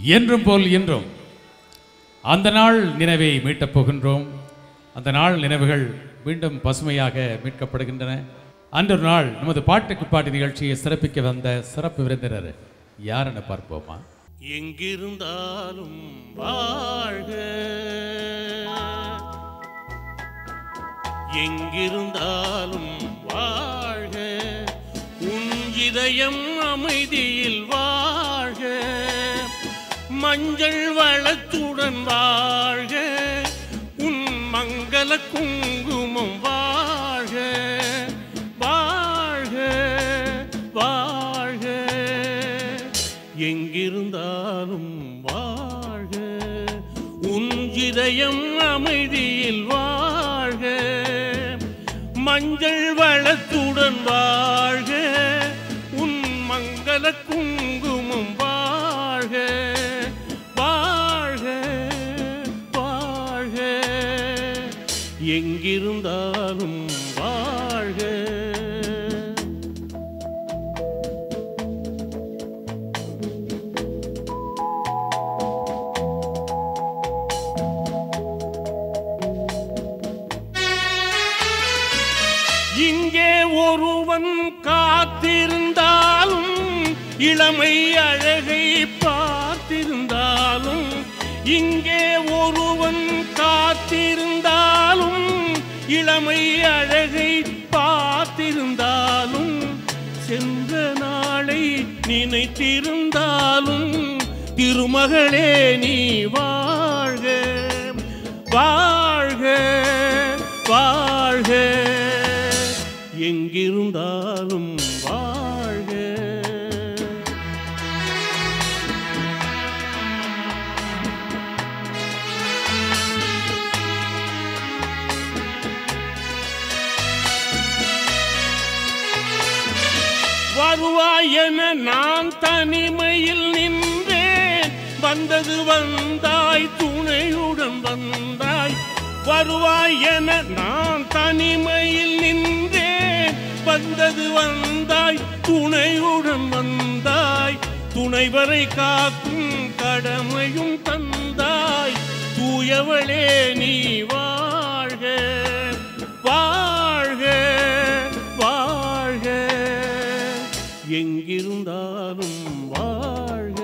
என்றும் போல் என்றும் அந்த நாள் நினைவை மீட்டப் போகின்றோம் அந்த நாள் நினைவுகள் மீண்டும் பசுமையாக மீட்கப்படுகின்றன அன்று ஒரு நாள் நமது பாட்டுக்கு பாட்டு நிகழ்ச்சியை சிறப்பிக்க வந்த சிறப்பு விருந்தினர் யார் என பார்ப்போமா எங்கிருந்தாலும் வாழ்க எங்கிருந்தாலும் வாழ்க உன் இதயம் அமைதியில் வாழ்க மஞ்சள் வளத்துடன் வாழ்க உன் மங்கள குங்குமம் வாழ்க வாழ்க வாழ்க எங்கிருந்தாலும் வாழ்க உன் இதயம் அமைதியில் வாழ்க மஞ்சள் வளத்துடன் வாழ்க உன் மங்கள குங்குமம் வாழ்க வாழ்க வாழ்க எங்கிருந்தாலும் வாழ்க இங்கே ஒருவன் காத்திருந்தாலும் இளமை அழகை பார்த்திருந்தாலும் இங்கே ஒருவன் காத்திருந்தாலும் இளமை அழகை பார்த்திருந்தாலும் சென்ற நாளை நினைத்திருந்தாலும் திருமகளே நீ வாழ்க வாழ்க வாழ்க எங்கிருந்தாலும் வாழ்க வருவாய் என நான் தனிமையில் நின்றேன் வந்தது வந்தாய் துணையுடன் வந்தாய் வருவாய் என நான் தனிமையில் நின்றேன் வந்தது வந்தாய் துணையுடன் வந்தாய் துணைவரை காக்கும் கடமையும் தந்தாய் தூயவளே நீ வாழ்க வாழ்க வாழ்க எங்கிருந்தாலும் வாழ்க